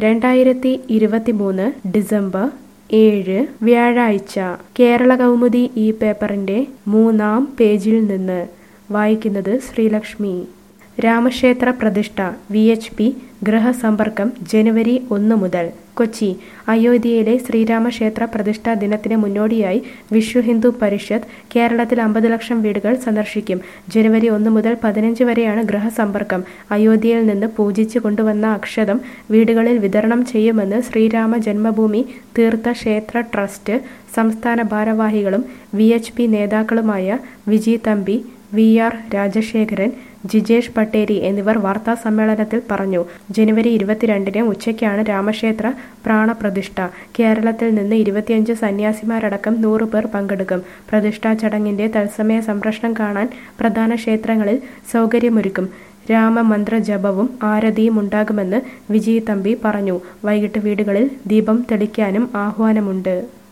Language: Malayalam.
രണ്ടായിരത്തി ഇരുപത്തിമൂന്ന് ഡിസംബർ ഏഴ് വ്യാഴാഴ്ച കേരള കൗമുദി ഈ പേപ്പറിന്റെ മൂന്നാം പേജിൽ നിന്ന് വായിക്കുന്നത് ശ്രീലക്ഷ്മി രാമക്ഷേത്ര പ്രതിഷ്ഠ വി എച്ച് പി ഗൃഹസമ്പർക്കം ജനുവരി ഒന്ന് മുതൽ കൊച്ചി അയോധ്യയിലെ ശ്രീരാമക്ഷേത്ര പ്രതിഷ്ഠാ ദിനത്തിന് മുന്നോടിയായി വിശ്വ ഹിന്ദു പരിഷത്ത് കേരളത്തിൽ അമ്പത് ലക്ഷം വീടുകൾ സന്ദർശിക്കും ജനുവരി ഒന്ന് മുതൽ പതിനഞ്ച് വരെയാണ് ഗൃഹസമ്പർക്കം അയോധ്യയിൽ നിന്ന് പൂജിച്ചു കൊണ്ടുവന്ന അക്ഷതം വീടുകളിൽ വിതരണം ചെയ്യുമെന്ന് ശ്രീരാമ ജന്മഭൂമി തീർത്ഥക്ഷേത്ര ട്രസ്റ്റ് സംസ്ഥാന ഭാരവാഹികളും വി എച്ച് പി നേതാക്കളുമായ വിജി തമ്പി വി ആർ രാജശേഖരൻ ജിജേഷ് പട്ടേരി എന്നിവർ വാർത്താ സമ്മേളനത്തിൽ പറഞ്ഞു ജനുവരി ഇരുപത്തിരണ്ടിന് ഉച്ചയ്ക്കാണ് രാമക്ഷേത്ര പ്രാണപ്രതിഷ്ഠ കേരളത്തിൽ നിന്ന് ഇരുപത്തിയഞ്ച് സന്യാസിമാരടക്കം നൂറ് പേർ പങ്കെടുക്കും പ്രതിഷ്ഠാ ചടങ്ങിന്റെ തത്സമയ സംപ്രഷണം കാണാൻ പ്രധാന ക്ഷേത്രങ്ങളിൽ സൗകര്യമൊരുക്കും രാമമന്ത്ര ജപവും ആരതിയും ഉണ്ടാകുമെന്ന് വിജയ് തമ്പി പറഞ്ഞു വൈകിട്ട് വീടുകളിൽ ദീപം തെളിക്കാനും ആഹ്വാനമുണ്ട്